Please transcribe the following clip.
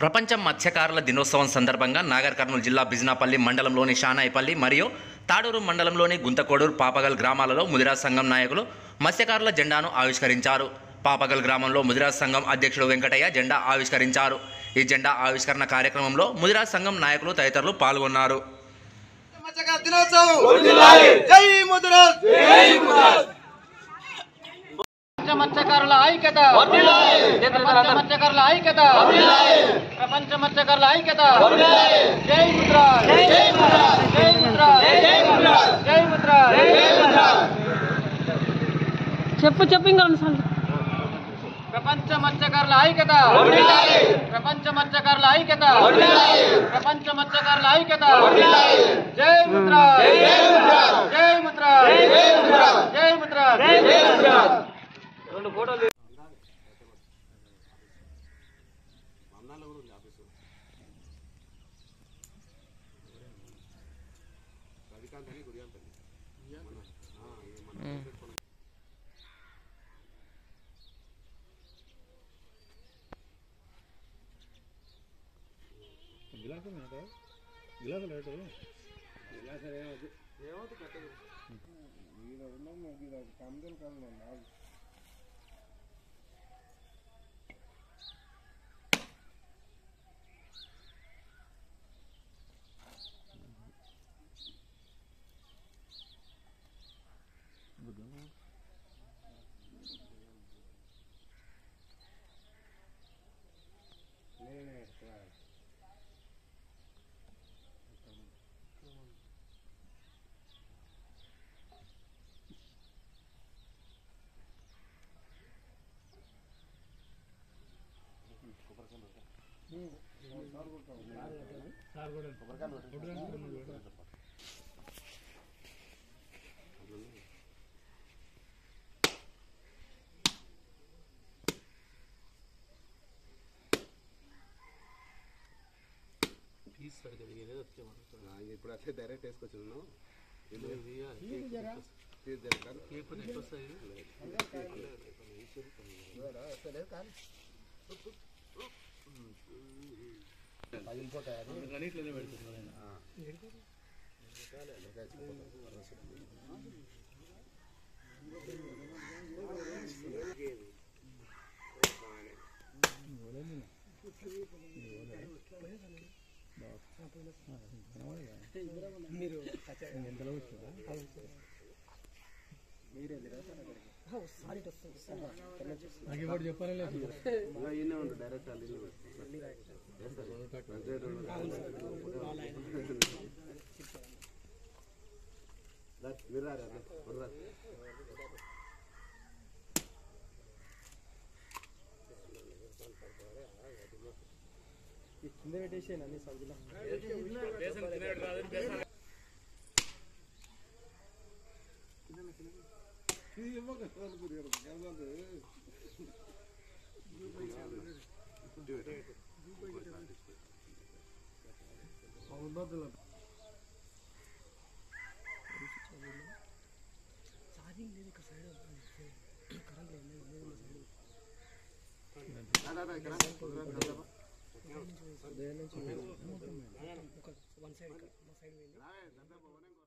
ప్రపంచ మత్స్యకారుల దినోత్సవం సందర్భంగా నాగర్ కర్నూలు జిల్లా బిజినాపల్లి మండలంలోని షానాయిపల్లి మరియు తాడూరు మండలంలోని గుంతకోడూరు పాపగల్ గ్రామాలలో ముదిరాజ్ సంఘం నాయకులు మత్స్యకారుల జెండాను ఆవిష్కరించారు పాపగల్ గ్రామంలో ముదిరాజ్ సంఘం అధ్యక్షుడు వెంకటయ్య జెండా ఆవిష్కరించారు ఈ జెండా ఆవిష్కరణ కార్యక్రమంలో ముదిరాజ్ సంఘం నాయకులు తదితరులు పాల్గొన్నారు మత్స్యకార దినోత్సవం జై ముద్రాజ్ ప్రపంచ మత్స్యకారుల ఐక్యత ప్రపంచ మత్స్యకారుల ఐక్యత ప్రపంచ మత్స్యకారుల ఐక్యత జై ముద్రాజ్ జై ముద్రాజ్ జై ముద్రాజ్ జై ముద్రాజ్ జై ముద్రాజ్ జై ముద్రాజ్ చెప్పు చెప్పు ఇంకా రెండు సార్లు ప్రపంచ మత్స్యకారుల ఐక్యత ప్రపంచ మత్స్యకారుల ఐక్యత ప్రపంచ మత్స్యకారుల ఐక్యత జై ముద్రా జై ముద్రా జై ముద్రా జై ముద్రా జై ముద్రా జై ముద్రా రెండు ఫోటోలు ఇప్పుడు అట్లే డైరెక్ట్ వేసుకొచ్చున్నాను ఈయనే ఉండు డైరెక్ట్ వాళ్ళు మీరు రారా రా ఇక్కడ